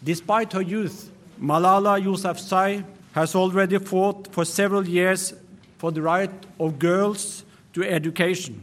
Despite her youth, Malala Yousafzai has already fought for several years for the right of girls to education.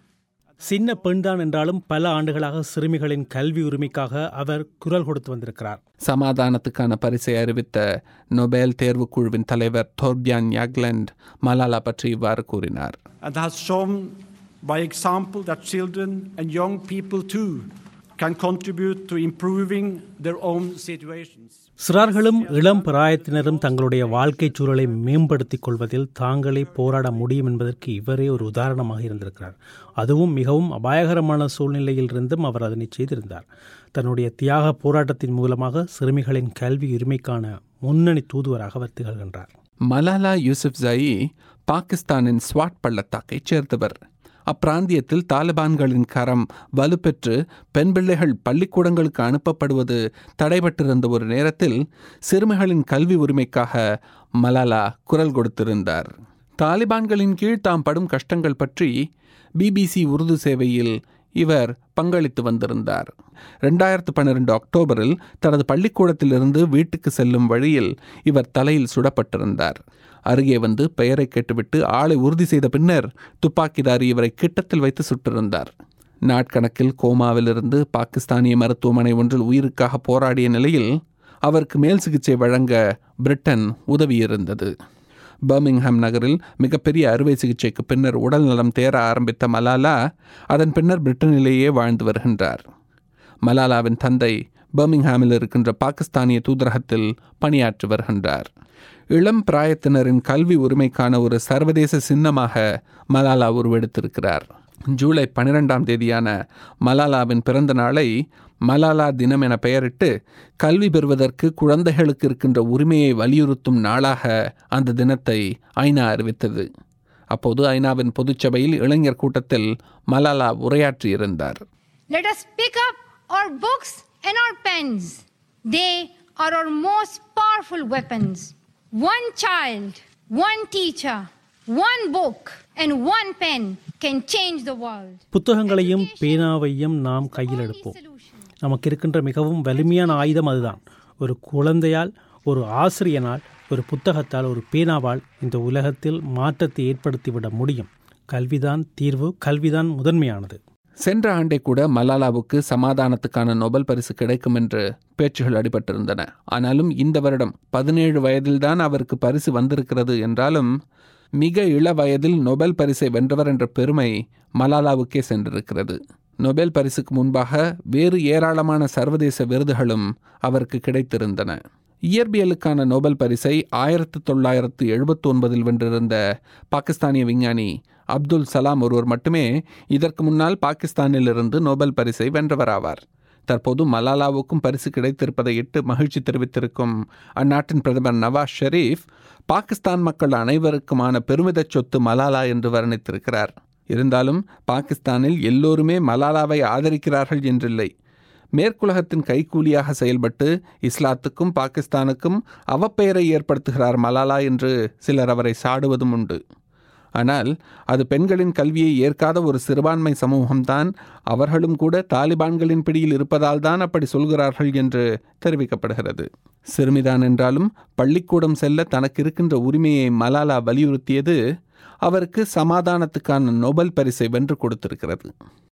சின்ன பெண்தான் என்றாலும் பல ஆண்டுகளாக சிறுமிகளின் கல்வி உரிமைக்காக அவர் குரல் கொடுத்து வந்திருக்கிறார் சமாதானத்துக்கான பரிசை அறிவித்த நொபேல் தேர்வுக்குழுவின் தலைவர் தோர்பியான் யாக்லண்ட் மலாலா பற்றி இவ்வாறு கூறினார் and has shown by example that children and young people too can contribute to improving their own situations. சிறார்களும் இளம் பிராயத்தினரும் தங்களுடைய வாழ்க்கைச் சூழலை மேம்படுத்திக் கொள்வதில் தாங்களே போராட முடியும் என்பதற்கு இவரே ஒரு உதாரணமாக இருந்திருக்கிறார் அதுவும் மிகவும் அபாயகரமான சூழ்நிலையில் இருந்தும் அவர் அதனை செய்திருந்தார் தன்னுடைய தியாக போராட்டத்தின் மூலமாக சிறுமிகளின் கல்வி உரிமைக்கான முன்னணி தூதுவராக அவர் திகழ்கின்றார் மலாலா யூசுப்சாயி பாகிஸ்தானின் ஸ்வாட் பள்ளத்தாக்கைச் சேர்ந்தவர் அப்பிராந்தியத்தில் தாலிபான்களின் கரம் வலுப்பெற்று பெண் பிள்ளைகள் பள்ளிக்கூடங்களுக்கு அனுப்பப்படுவது தடைபட்டிருந்த ஒரு நேரத்தில் சிறுமிகளின் கல்வி உரிமைக்காக மலாலா குரல் கொடுத்திருந்தார் தாலிபான்களின் கீழ் தாம் படும் கஷ்டங்கள் பற்றி பிபிசி உருது சேவையில் இவர் பங்களித்து வந்திருந்தார் ரெண்டாயிரத்து பன்னிரண்டு அக்டோபரில் தனது பள்ளிக்கூடத்திலிருந்து வீட்டுக்கு செல்லும் வழியில் இவர் தலையில் சுடப்பட்டிருந்தார் அருகே வந்து பெயரை கேட்டுவிட்டு ஆளை உறுதி செய்த பின்னர் துப்பாக்கிதாரி இவரை கிட்டத்தில் வைத்து சுட்டிருந்தார் நாட்கணக்கில் கோமாவிலிருந்து பாகிஸ்தானிய மருத்துவமனை ஒன்றில் உயிருக்காக போராடிய நிலையில் அவருக்கு மேல் சிகிச்சை வழங்க பிரிட்டன் உதவியிருந்தது பர்மிங்ஹாம் நகரில் மிகப்பெரிய அறுவை சிகிச்சைக்கு பின்னர் உடல் நலம் தேர ஆரம்பித்த மலாலா அதன் பின்னர் பிரிட்டனிலேயே வாழ்ந்து வருகின்றார் மலாலாவின் தந்தை பர்மிங்ஹாமில் இருக்கின்ற பாகிஸ்தானிய தூதரகத்தில் பணியாற்றி வருகின்றார் இளம் பிராயத்தினரின் கல்வி உரிமைக்கான ஒரு சர்வதேச சின்னமாக மலாலா உருவெடுத்திருக்கிறார் ஜூலை பன்னிரெண்டாம் தேதியான மலாலாவின் பிறந்த நாளை மலாலா தினம் என பெயரிட்டு கல்வி பெறுவதற்கு குழந்தைகளுக்கு இருக்கின்ற உரிமையை வலியுறுத்தும் நாளாக அந்த தினத்தை ஐநா அறிவித்தது அப்போது ஐநாவின் பொதுச்சபையில் இளைஞர் கூட்டத்தில் Malala உரையாற்றியிருந்தார் Let us pick up our books and our pens. They are our most powerful weapons. One child, one teacher, one book, and one pen can change the world. புத்தகங்களையும் பேனாவையும் நாம் கையில் எடுப்போம் நமக்கு இருக்கின்ற மிகவும் வலிமையான ஆயுதம் அதுதான் ஒரு குழந்தையால் ஒரு ஆசிரியனால் ஒரு புத்தகத்தால் ஒரு பேனாவால் இந்த உலகத்தில் மாற்றத்தை ஏற்படுத்திவிட முடியும் கல்விதான் தீர்வு கல்விதான் முதன்மையானது சென்ற ஆண்டே கூட மலாலாவுக்கு சமாதானத்துக்கான நொபல் பரிசு கிடைக்கும் என்று பேச்சுகள் அடிபட்டிருந்தன ஆனாலும் இந்த வருடம் பதினேழு வயதில்தான் அவருக்கு பரிசு வந்திருக்கிறது என்றாலும் மிக இள வயதில் நொபல் பரிசை வென்றவர் என்ற பெருமை மலாலாவுக்கே சென்றிருக்கிறது நொபேல் பரிசுக்கு முன்பாக வேறு ஏராளமான சர்வதேச விருதுகளும் அவருக்கு கிடைத்திருந்தன இயற்பியலுக்கான நோபல் பரிசை ஆயிரத்து தொள்ளாயிரத்து எழுபத்தி ஒன்பதில் வென்றிருந்த பாகிஸ்தானிய விஞ்ஞானி அப்துல் சலாம் ஒருவர் மட்டுமே இதற்கு முன்னால் பாகிஸ்தானிலிருந்து நோபல் பரிசை வென்றவராவார் தற்போது மலாலாவுக்கும் பரிசு கிடைத்திருப்பதையிட்டு மகிழ்ச்சி தெரிவித்திருக்கும் அந்நாட்டின் பிரதமர் நவாஸ் ஷெரீப் பாகிஸ்தான் மக்கள் அனைவருக்குமான பெருமிதச் சொத்து மலாலா என்று வர்ணித்திருக்கிறார் இருந்தாலும் பாகிஸ்தானில் எல்லோருமே மலாலாவை ஆதரிக்கிறார்கள் என்றில்லை மேற்குலகத்தின் கைக்கூலியாக செயல்பட்டு இஸ்லாத்துக்கும் பாகிஸ்தானுக்கும் அவப்பெயரை ஏற்படுத்துகிறார் மலாலா என்று சிலர் அவரை சாடுவதும் உண்டு ஆனால் அது பெண்களின் கல்வியை ஏற்காத ஒரு சிறுபான்மை சமூகம்தான் அவர்களும் கூட தாலிபான்களின் பிடியில் இருப்பதால் தான் அப்படி சொல்கிறார்கள் என்று தெரிவிக்கப்படுகிறது சிறுமிதான் என்றாலும் பள்ளிக்கூடம் செல்ல தனக்கு இருக்கின்ற உரிமையை மலாலா வலியுறுத்தியது அவருக்கு சமாதானத்துக்கான நோபல் பரிசை வென்று கொடுத்திருக்கிறது